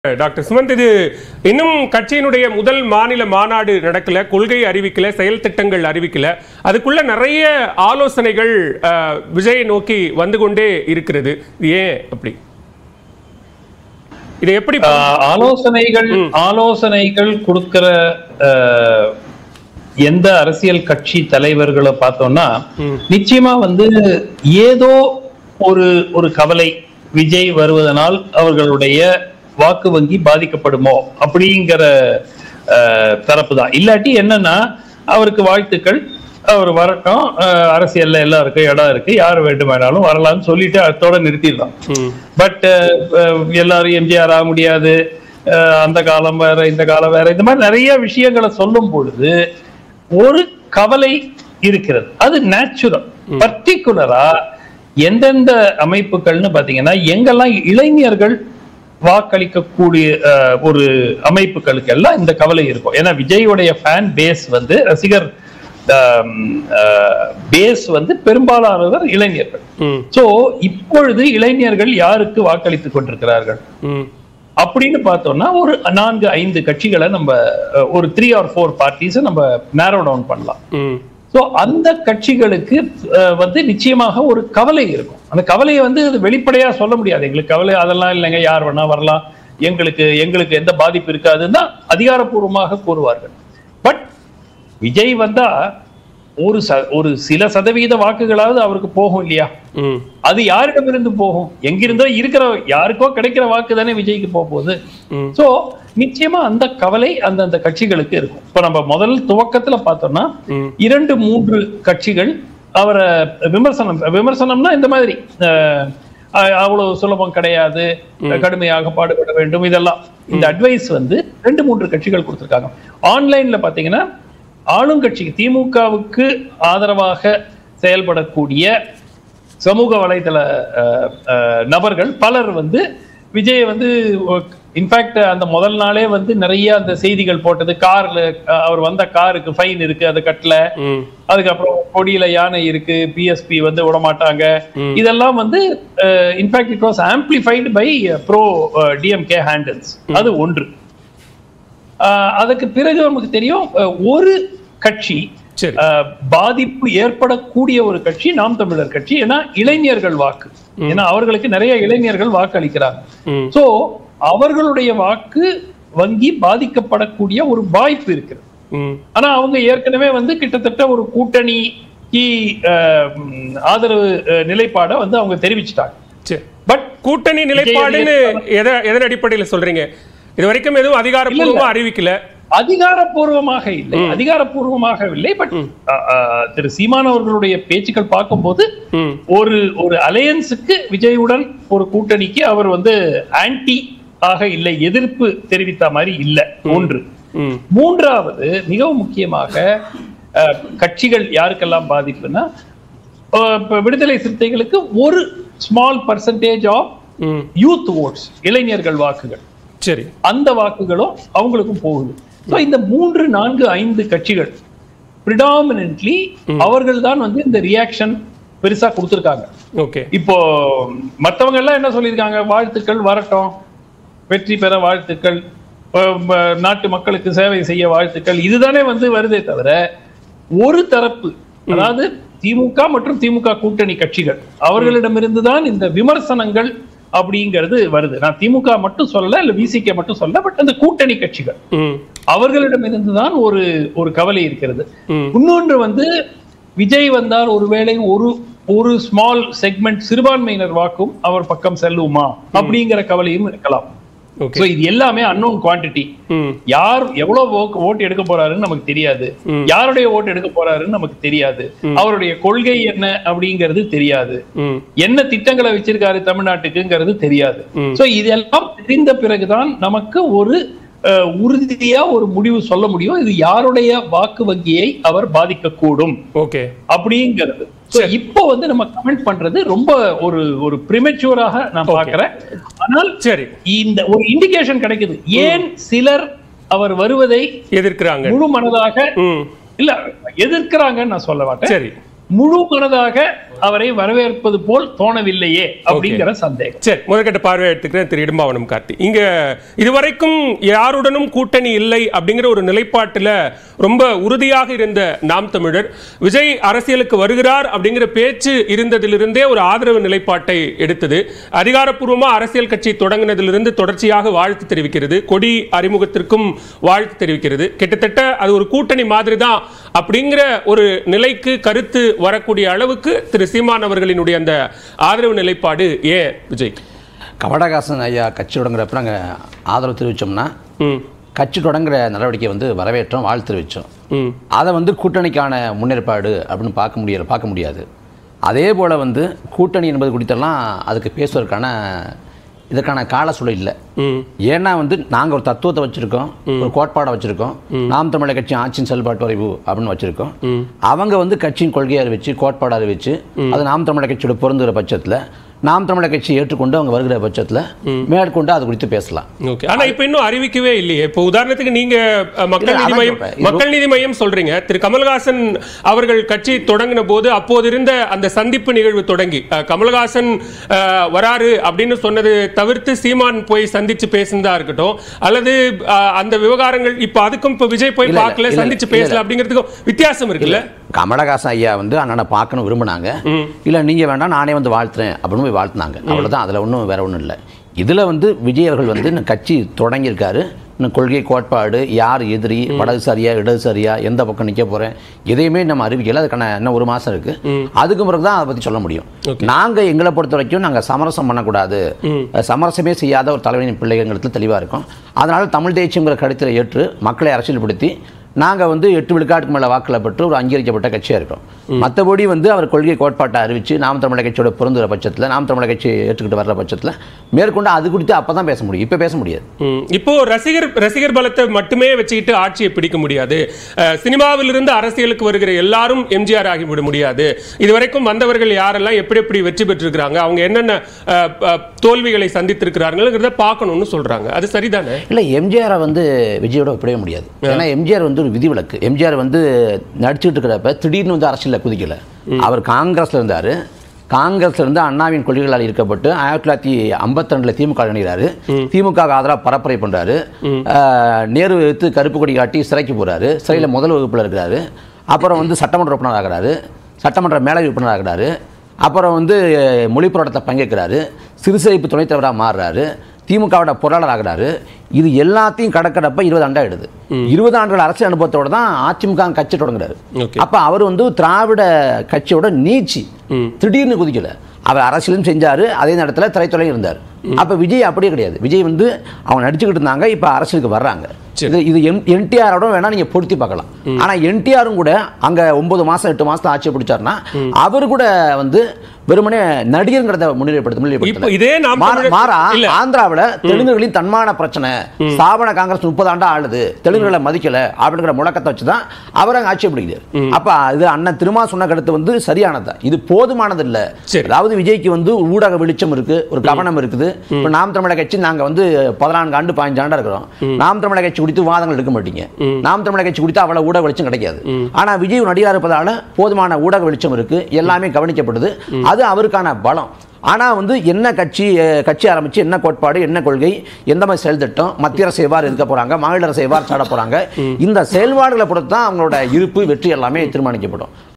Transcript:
Doctor Sumanth இது இன்னும் கட்சியினுடைய முதல் மாநில மாநாடு நடக்கல கொள்கை அறிவிக்கல செயல் திட்டங்கள் அறிவிக்கல அதுக்குள்ள நிறைய ஆலோசனைகள் அஹ், விஜயை நோக்கி வந்து கொண்டே இருக்கிறது இது ஏன் அப்படி இதை எப்படி ஆஹ் ஆலோசனைகள் ஆலோசனைகள் கொடுக்கிற ஆஹ், எந்த அரசியல் கட்சி தலைவர்களை பார்த்தோம்னா நிச்சயமா வந்து ஏதோ ஒரு ஒரு கவலை விஜய் வருவதனால் அவர்களுடைய வாக்கு வங்கி பாதிக்கப்படுமோ அப்படிங்கிற தரப்பு தான் இல்லாட்டி என்னன்னா அவருக்கு வாழ்த்துக்கள் அவர் வரட்டும் ஆஹ், அரசியல்ல எல்லாருக்கும் இடம் இருக்கு யார் வேண்டுமானாலும் வரலாம்னு சொல்லிட்டு அதோட நிறுத்திடலாம் ம், பட் எல்லாரும் எம்ஜிஆர் ஆக முடியாது அஹ், அந்த காலம் வேற இந்த காலம் வேற இந்த மாதிரி நிறைய விஷயங்களை சொல்லும் பொழுது ஒரு கவலை இருக்கிறது அது நேச்சுரல் பர்டிகுலரா எந்தெந்த அமைப்புகள்னு பாத்தீங்கன்னா எங்கெல்லாம் இளைஞர்கள் வாக்களிக்கக்கூடிய அஹ், ஒரு அமைப்புகளுக்கு எல்லாம் இந்த கவலை இருக்கும் ஏன்னா விஜயுடைய ஃபேன் பேஸ் வந்து ரசிகர் பேஸ் வந்து பெரும்பாலானவர் இளைஞர்கள் ம், சோ இப்பொழுது இளைஞர்கள் யாருக்கு வாக்களித்துக் கொண்டிருக்கிறார்கள் ம், அப்படின்னு பார்த்தோம்னா ஒரு நான்கு ஐந்து கட்சிகளை நம்ம அஹ், ஒரு த்ரீ ஆர் ஃபோர் பார்ட்டிஸை நம்ம நேரோ டவுன் பண்ணலாம் ம், சோ அந்த கட்சிகளுக்கு அஹ், வந்து நிச்சயமாக ஒரு கவலை இருக்கும் அந்த கவலையை வந்து அது வெளிப்படையா சொல்ல முடியாது எங்களுக்கு கவலை அதெல்லாம் இல்லைங்க யார் வேணா வரலாம் எங்களுக்கு எங்களுக்கு எந்த பாதிப்பு இருக்காதுன்னு தான் அதிகாரப்பூர்வமாக கூறுவார்கள் பட் விஜய் வந்தா ஒரு ச ஒரு சில சதவீத வாக்குகளாவது அவருக்கு போகும் இல்லையா ம், அது யாரிடமிருந்து போகும் எங்கிருந்தோ இருக்கிற யாருக்கோ கிடைக்கிற வாக்கு தானே விஜய்க்கு போக போகுது ம். சோ நிச்சயமா அந்த கவலை அந்தந்த கட்சிகளுக்கு இருக்கும் இப்ப நம்ம முதல் துவக்கத்துல பார்த்தோம்னா ம். இரண்டு மூன்று கட்சிகள் அவரை விமர்சனம் விமர்சனம்னா இந்த மாதிரி அஹ், அஹ், அவ்வளவு சுலபம் கிடையாது கடுமையாக பாடுபட வேண்டும் இதெல்லாம் இந்த அட்வைஸ் வந்து ரெண்டு மூன்று கட்சிகள் கொடுத்திருக்காங்க ஆன்லைன்ல பாத்தீங்கன்னா ஆளுங்கட்சிக்கு திமுகவுக்கு ஆதரவாக செயல்படக்கூடிய சமூக வலைதள அஹ், அஹ், நபர்கள் பலர் வந்து விஜய் வந்து இன்ஃபேக்ட் அந்த முதல் நாளே வந்து நிறைய அந்த செய்திகள் போட்டது கார்ல அஹ், அவர் வந்த காருக்கு ஃபைன் இருக்கு அதை கட்டல ம், அதுக்கப்புறம் கொடியில யானை இருக்கு பிஎஸ்பி வந்து விடமாட்டாங்க இதெல்லாம் வந்து in fact it was amplified by pro DMK handles அது ஒன்று அஹ், அதுக்கு பிறகு நமக்கு தெரியும் அஹ், ஒரு கட்சி சரி அஹ், பாதிப்பு ஏற்படக்கூடிய ஒரு கட்சி நாம் தமிழர் கட்சி ஏன்னா இளைஞர்கள் வாக்கு ஏன்னா அவர்களுக்கு நிறைய இளைஞர்கள் வாக்களிக்கிறாங்க ம், சோ அவர்களுடைய வாக்கு வங்கி பாதிக்கப்படக்கூடிய ஒரு வாய்ப்பு இருக்கிறது ம், ஆனா அவங்க ஏற்கனவே வந்து கிட்டத்தட்ட ஒரு கூட்டணிக்கு அஹ், ம், ஆதரவு அஹ், நிலைப்பாடை வந்து அவங்க தெரிவிச்சிட்டாங்க சரி பட் கூட்டணி நிலைப்பாடுன்னு எதை எதன் அடிப்படையில சொல்றீங்க இது வரைக்கும் எதுவும் அதிகாரப்பூர்வமா அறிவிக்கல அதிகாரப்பூர்வமாக இல்லை அதிகாரப்பூர்வமாக இல்லை பட் திரு சீமான் அவர்களுடைய பேச்சுக்கள் பார்க்கும்போது ம், ஒரு ஒரு அலையன்ஸுக்கு விஜயுடன் ஒரு கூட்டணிக்கு அவர் வந்து ஆன்டி ஆக இல்லை எதிர்ப்பு தெரிவித்த மாதிரி இல்லை ஒன்று ம், மூன்றாவது மிகவும் முக்கியமாக அஹ், கட்சிகள் யாருக்கெல்லாம் பாதிப்புன்னா அஹ், இப்ப விடுதலை சிறுத்தைகளுக்கு ஒரு small percentage of hmm, youth votes இளைஞர்கள் வாக்குகள் சரி அந்த வாக்குகளும் அவங்களுக்கும் போகுது ஸோ இந்த மூன்று நான்கு ஐந்து கட்சிகள் ப்ரிடாமினன்ட்லி அவர்கள் தான் வந்து இந்த ரியாக்ஷன் பெருசா கொடுத்துருக்காங்க ஓகே இப்போ மத்தவங்க எல்லாம் என்ன சொல்லியிருக்காங்க வாழ்த்துக்கள் வரட்டும் வெற்றி பெற வாழ்த்துக்கள் அஹ் ம- நாட்டு மக்களுக்கு சேவை செய்ய வாழ்த்துக்கள் இதுதானே வந்து வருதே தவிர ஒரு தரப்பு அதாவது திமுக மற்றும் திமுக கூட்டணி கட்சிகள் அவர்களிடமிருந்து தான் இந்த விமர்சனங்கள் அப்படிங்கிறது வருது நான் திமுக மட்டும் சொல்லல இல்ல விசிகே மட்டும் சொல்லல பட் அந்த கூட்டணி கட்சிகள் ம், அவர்களிடமிருந்து தான் ஒரு ஒரு கவலை இருக்கிறது ம், இன்னொன்று வந்து விஜய் வந்தால் ஒருவேளை ஒரு ஒரு ஸ்மால் செக்மெண்ட் சிறுபான்மையினர் வாக்கும் அவர் பக்கம் செல்லுமா அப்படிங்கிற கவலையும் இருக்கலாம் ஓகே சோ இது எல்லாமே அன்னோன் குவாண்டிட்டி ம், யார் எவ்வளவு ஓக்கு- ஓட்டு எடுக்க போறாருன்னு நமக்கு தெரியாது ம். யாருடைய ஓட்டு எடுக்க போறாருன்னு நமக்கு தெரியாது அவருடைய கொள்கை என்ன அப்படிங்கிறது தெரியாது ம், என்ன திட்டங்களை வச்சிருக்காரு தமிழ்நாட்டுக்குங்கிறது தெரியாது ம். சோ இதெல்லாம் தெரிந்த பிறகுதான் நமக்கு ஒரு அஹ், உறுதியா ஒரு முடிவு சொல்ல முடியும் இது யாருடைய வாக்கு வங்கியை அவர் பாதிக்கக்கூடும் ஓகே அப்படிங்கிறது So, இப்போ வந்து நம்ம கமெண்ட் பண்றது ரொம்ப ஒரு ஒரு பிரிமெச்சூராக நான் பார்க்கிறேன் ஆனால் சரி இந்த ஒரு இண்டிகேஷன் கிடைக்குது ஏன் சிலர் அவர் வருவதை எதிர்க்கிறாங்க முழு மனதாக ம் இல்ல எதிர்க்கிறாங்கன்னு நான் சொல்ல மாட்டேன் சரி முழு மனதாக அவரை வரவேற்பது போல் தோணவில்லையே அப்படிங்கிற சந்தேகம் சரி முதற்கட்ட பார்வை எடுத்துக்கிறேன் திரு இடும்பாவனம் கார்த்தி இங்க இதுவரைக்கும் யாருடனும் கூட்டணி இல்லை அப்படிங்கிற ஒரு நிலைப்பாட்டுல ரொம்ப உறுதியாக இருந்த நாம் தமிழர் விஜய் அரசியலுக்கு வருகிறார் அப்படிங்கிற பேச்சு இருந்ததிலிருந்தே ஒரு ஆதரவு நிலைப்பாட்டை எடுத்தது அதிகாரப்பூர்வமா அரசியல் கட்சி தொடங்கினதிலிருந்து தொடர்ச்சியாக வாழ்த்து தெரிவிக்கிறது கொடி அறிமுகத்திற்கும் வாழ்த்து தெரிவிக்கிறது கிட்டத்தட்ட அது ஒரு கூட்டணி மாதிரி தான் அப்படிங்கிற ஒரு நிலைக்கு கருத்து வரக்கூடிய அளவுக்கு திரு சீமான் அவர்களினுடைய அந்த ஆதரவு நிலைப்பாடு ஏன் விஜய் கமலஹாசன் ஐயா கட்சி தொடங்குறப்ப நாங்கள் ஆதரவு தெரிவித்தோம்னா ம் கட்சி தொடங்குற நடவடிக்கை வந்து வரவேற்றோம் வாழ்த்து தெரிவித்தோம் ம் அதை வந்து கூட்டணிக்கான முன்னேற்பாடு அப்படின்னு பார்க்க முடியாது பார்க்க முடியாது அதே போல் வந்து கூட்டணி என்பது குறித்தெல்லாம் அதுக்கு பேசுவதற்கான இதற்கான கால சூழல் இல்லை ம் ஏன்னா வந்து நாங்கள் ஒரு தத்துவத்தை வச்சுருக்கோம் ஒரு கோட்பாடை வச்சுருக்கோம் நாம் தமிழர் கட்சி ஆட்சியின் செயல்பாட்டு வரைவு அப்படின்னு வச்சுருக்கோம் அவங்க வந்து கட்சியின் கொள்கையை அறிவிச்சு கோட்பாடு அறிவிச்சு அது நாம் தமிழர் கட்சியோட பொருந்துகிற பட்சத்தில் நாம் தமிழர் கட்சி ஏற்றுக்கொண்டு அவங்க வருகிற பட்சத்தில் மேற்கொண்டு அது குறித்து பேசலாம் ஓகே ஆனா இப்ப இன்னும் அறிவிக்கவே இல்லையே இப்போ உதாரணத்துக்கு நீங்க அஹ், மக்கள் இல்ல, நீதி அதான் மையம் சொல்றேன். இது மக்கள் நீதி மையம் சொல்றீங்க திரு கமல்ஹாசன் அவர்கள் கட்சி தொடங்கின போது அப்போது இருந்த அந்த சந்திப்பு நிகழ்வு தொடங்கி அஹ், கமல்ஹாசன் அஹ், வராரு அப்படின்னு சொன்னது தவிர்த்து சீமான் போய் சந்திச்சு பேசினதா இருக்கட்டும் அல்லது அஹ், அந்த விவகாரங்கள் இப்ப அதுக்கும் இப்ப விஜய் போய் இல்ல, இல்ல, பார்க்கல இல்ல, சந்திச்சு இல்ல, பேசல இல்ல. அப்படிங்கிறதுக்கும் வித்தியாசம் இருக்குல்ல கமலஹாசன் ஐயா வந்து அண்ணனை பார்க்கணும் விரும்பினாங்க இல்லை நீங்கள் வேண்டாம் நானே வந்து வாழ்த்துறேன் அப்படின்னு போய் வாழ்த்துனாங்க அவ்வளவுதான் அதில் ஒன்றும் வேற ஒன்றும் இல்லை இதில் வந்து விஜய் அவர்கள் வந்து இன்னும் கட்சி தொடங்கியிருக்காரு இன்னும் கொள்கை கோட்பாடு யார் எதிரி வடதுசாரியா இடதுசாரியா எந்த பக்கம் நிற்க போகிறேன் எதையுமே நம்ம அறிவிக்கல அதுக்கான இன்னும் ஒரு மாதம் இருக்கு அதுக்கு பிறகு தான் அதை பற்றி சொல்ல முடியும் நாங்கள் எங்களை பொறுத்த வரைக்கும் நாங்கள் சமரசம் பண்ணக்கூடாது சமரசமே செய்யாத ஒரு தலைவனின் பிள்ளைகளுக்கு தெளிவாக இருக்கும் அதனால தமிழ் தேய்ச்சிங்கிற கருத்தில் ஏற்று மக்களை அரசியல்படுத்தி நாங்கள் வந்து எட்டு விழுக்காட்டுக்கு மேலே வாக்கில் பெற்று ஒரு அங்கீகரிக்கப்பட்ட கட்சியாக இருக்கோம் மற்றபடி வந்து அவர் கொள்கை கோட்பாட்டை அறிவித்து நாம் தமிழர் கட்சியோட பொருந்துகிற பட்சத்தில் நாம் தமிழர் கட்சியை ஏற்றுக்கிட்டு வர்ற பட்சத்தில் மேற்கொண்டு அது குறித்து அப்போ தான் பேச முடியும் இப்போ பேச முடியாது ம். இப்போ ரசிகர் ரசிகர் பலத்தை மட்டுமே வச்சுக்கிட்டு ஆட்சியை பிடிக்க முடியாது அஹ், சினிமாவிலிருந்து அரசியலுக்கு வருகிற எல்லாரும் எம்ஜிஆர் ஆகிவிட முடியாது இதுவரைக்கும் வந்தவர்கள் யாரெல்லாம் எப்படி எப்படி வெற்றி பெற்றிருக்கிறாங்க அவங்க என்னென்ன அஹ், அஹ், தோல்விகளை சந்தித்திருக்கிறாங்கிறத பார்க்கணும்னு சொல்றாங்க அது சரிதானே இல்லை எம்ஜிஆரை வந்து விஜயோட ஒப்பிடவே முடியாது ஏன்னா எம்ஜிஆர் வந்து ஒரு விதிவிலக்கு எம்ஜிஆர் வந்து நடிச்சுட்டு இருக்கிறப்ப திடீர்னு வந்து அரசியலில் குதிக்கல அவர் காங்கிரஸ்ல இருந்தார் காங்கிரஸ்ல இருந்து அண்ணாவின் கொள்கைகளால் ஈர்க்கப்பட்டு ஆயிரத்தி தொள்ளாயிரத்தி ஐம்பத்தி ரெண்டுல திமுக இணைகிறாரு திமுக ஆதரவா பரப்புரை பண்றாரு ஆஹ், நேரு எடுத்து கருப்பு கொடி காட்டி சிறைக்கு போறாரு சிறையில் முதல் வகுப்புல இருக்கிறாரு அப்புறம் வந்து சட்டமன்ற உறுப்பினர் ஆகிறாரு சட்டமன்ற மேலவை உறுப்பினர் ஆகிறாரு அப்புறம் வந்து மொழி போராட்டத்தை பங்கேற்கிறாரு சிறுசேமிப்பு துணைத் தலைவராக மாறுறாரு திமுகவோட பொருளாளர் ஆகிறாரு இது எல்லாத்தையும் கடக்கிறப்ப இருபது ஆண்டு ஆயிடுது இருபது ஆண்டுகள் அரசியல் அனுபவத்தோட தான் அதிமுக கட்சி தொடங்குறாரு Okay. அப்ப அவர் வந்து திராவிட கட்சியோட நீச்சி திடீர்னு குதிக்கல அவர் அரசியலும் செஞ்சாரு அதே நேரத்துல திரைத்துறையும் இருந்தார் அப்ப விஜய் அப்படியே கிடையாது விஜய் வந்து அவங்க நடிச்சுக்கிட்டு இருந்தாங்க இப்ப அரசியலுக்கு வர்றாங்க இது இது என் என்டிஆரோட வேணா நீங்க பொருத்தி பார்க்கலாம் ஆனா என்டிஆரும் கூட அங்க ஒன்பது மாசம் எட்டு மாசம் ஆட்சி பிடிச்சாருன்னா அவரு கூட வந்து வெறுமனே நடிகருங்கிறத முன்னிலைப்படுத்த இப்போ முன்னிலைப்படுத்தல இதே நாம் மாறா- தமிழர்- மாறா இல்ல. ஆந்திராவுல தெலுங்குகளின் தன்மான பிரச்சனை ஸ்தாபன காங்கிரஸ் முப்பது ஆண்டா ஆளுது தெலுங்குகளை மதிக்கல அப்படிங்கிற முழக்கத்தை வச்சுதான் அவர் அங்க ஆட்சி பிடிக்கிறார் அப்ப இது அண்ணன் திருமா சொன்ன கருத்து வந்து சரியானது இது போதுமானது இல்ல சரி. அதாவது விஜய்க்கு வந்து ஊடக வெளிச்சம் இருக்கு ஒரு கவனம் இருக்குது இப்ப நாம் தமிழக கட்சி நாங்க வந்து பதினான்கு ஆண்டு பதினஞ்சு ஆண்டா இருக்கிறோம் நாம் தமிழக கட்சி குறித்து வாதங்கள் எடுக்க மாட்டீங்க நாம் தமிழக கட்சி குறித்து அவ்வளவு ஊடக வெளிச்சம் கிடைக்காது ஆனா விஜய் ஒரு நடிகா இருப்பதால போதுமான ஊடக வெளிச்சம் இருக்கு எல்லாமே கவனிக்கப்படுது அது அவருக்கான பலம் ஆனா வந்து என்ன கட்சி அஹ், கட்சி ஆரம்பிச்சு என்ன கோட்பாடு என்ன கொள்கை எந்த மாதிரி செயல் திட்டம் மத்திய அரசு எவ்வாறு இருக்க போறாங்க மாநில அரசு எவ்வாறு சாட போறாங்க இந்த செயல்பாடுகளை பொறுத்து தான் அவங்களோட இருப்பு வெற்றி எல்லாமே தீர்மானிக்கப்படும்